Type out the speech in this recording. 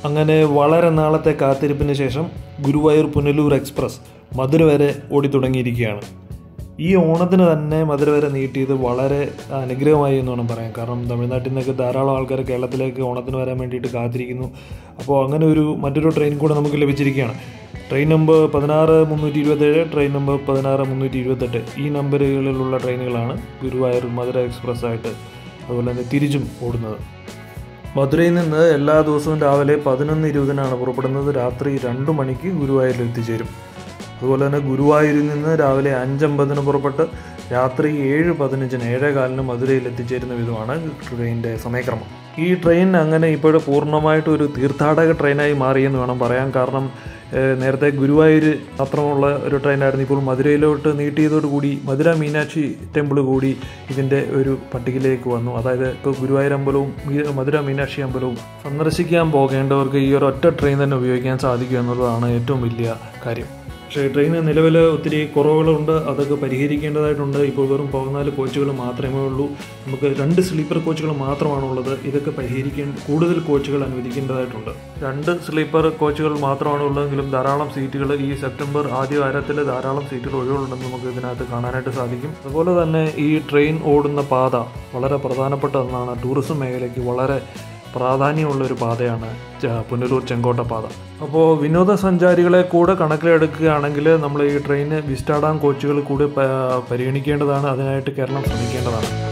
അങ്ങനെ വളരെ നാളത്തെ കാത്തിരിപ്പിന് ശേഷം ഗുരുവായൂർ പുനലൂർ എക്സ്പ്രസ് മധുര വരെ ഓടിത്തുടങ്ങിയിരിക്കുകയാണ് ഈ ഓണത്തിന് തന്നെ മധുര വരെ നീട്ടിയത് വളരെ അനുഗ്രഹമായി എന്ന് വേണം പറയാം കാരണം തമിഴ്നാട്ടിൽ നിന്നൊക്കെ ധാരാളം ആൾക്കാർ കേരളത്തിലേക്ക് ഓണത്തിന് വരാൻ വേണ്ടിയിട്ട് കാത്തിരിക്കുന്നു അപ്പോൾ അങ്ങനെ ഒരു മറ്റൊരു ട്രെയിൻ കൂടെ നമുക്ക് ലഭിച്ചിരിക്കുകയാണ് ട്രെയിൻ നമ്പർ പതിനാറ് മുന്നൂറ്റി ഇരുപത്തേഴ് ട്രെയിൻ നമ്പർ പതിനാറ് മുന്നൂറ്റി ഇരുപത്തെട്ട് ഈ നമ്പറുകളിലുള്ള ട്രെയിനുകളാണ് ഗുരുവായൂർ മധുര എക്സ്പ്രസ് ആയിട്ട് അതുപോലെ തന്നെ തിരിച്ചും ഓടുന്നത് മധുരയിൽ നിന്ന് എല്ലാ ദിവസവും രാവിലെ പതിനൊന്ന് ഇരുപതിനാണ് പുറപ്പെടുന്നത് രാത്രി രണ്ട് മണിക്ക് ഗുരുവായൂരിൽ എത്തിച്ചേരും അതുപോലെ തന്നെ ഗുരുവായൂരിൽ നിന്ന് രാവിലെ അഞ്ചമ്പതിന് പുറപ്പെട്ട് രാത്രി ഏഴ് പതിനഞ്ചിന് ഏഴേ കാലിന് മധുരയിൽ എത്തിച്ചേരുന്ന വിധമാണ് ട്രെയിനിൻ്റെ സമയക്രമം ഈ ട്രെയിൻ അങ്ങനെ ഇപ്പോൾ പൂർണ്ണമായിട്ട് ഒരു തീർത്ഥാടക ട്രെയിനായി മാറിയെന്ന് വേണം പറയാൻ കാരണം ഏഹ്, നേരത്തെ ഗുരുവായൂർ മാത്രമുള്ള ഒരു ട്രെയിനായിരുന്നു ഇപ്പോൾ മധുരയിലോട്ട് നീട്ടിയതോടുകൂടി മധുര മീനാക്ഷി ടെമ്പിൾ കൂടി ഇതിൻ്റെ ഒരു പട്ടികയിലേക്ക് വന്നു അതായത് ഇപ്പോൾ ഗുരുവായൂർ അമ്പലവും മീ- മധുര മീനാക്ഷി അമ്പലവും സന്ദർശിക്കാൻ പോകേണ്ടവർക്ക് ഈ ഒരു ഒറ്റ ട്രെയിൻ തന്നെ ഉപയോഗിക്കാൻ സാധിക്കും എന്നുള്ളതാണ് ഏറ്റവും വലിയ കാര്യം പക്ഷേ ട്രെയിന് നിലവിൽ ഒത്തിരി കുറവുകളുണ്ട് അതൊക്കെ പരിഹരിക്കേണ്ടതായിട്ടുണ്ട് ഇപ്പോൾ വെറും പതിനാല് കോച്ചുകൾ മാത്രമേ ഉള്ളൂ നമുക്ക് രണ്ട് സ്ലീപ്പർ കോച്ചുകൾ മാത്രമാണുള്ളത് ഇതൊക്കെ പരിഹരിക്കേണ്ട കൂടുതൽ കോച്ചുകൾ അനുവദിക്കേണ്ടതായിട്ടുണ്ട് രണ്ട് സ്ലീപ്പർ കോച്ചുകൾ മാത്രമാണ് ഉള്ളതെങ്കിലും ധാരാളം സീറ്റുകൾ ഈ സെപ്റ്റംബർ ആദ്യ വാരത്തിൽ ധാരാളം സീറ്റുകൾ ഒഴിവുണ്ടെന്ന് നമുക്ക് ഇതിനകത്ത് കാണാനായിട്ട് സാധിക്കും അതുപോലെ തന്നെ ഈ ട്രെയിൻ ഓടുന്ന പാത വളരെ പ്രധാനപ്പെട്ട ഒന്നാണ് ടൂറിസം മേഖലയ്ക്ക് വളരെ പ്രാധാന്യമുള്ള ഒരു പാതയാണ് ച- പുനലൂർ ചെങ്കോട്ട പാത അപ്പോൾ വിനോദസഞ്ചാരികളെ കൂടെ കണക്കിലെടുക്കുകയാണെങ്കിൽ നമ്മൾ ഈ ട്രെയിന് വിസ്റ്റാഡാം കോച്ചുകൾ കൂടി പ- പരിഗണിക്കേണ്ടതാണ് അതിനായിട്ട് കേരളം ശ്രമിക്കേണ്ടതാണ്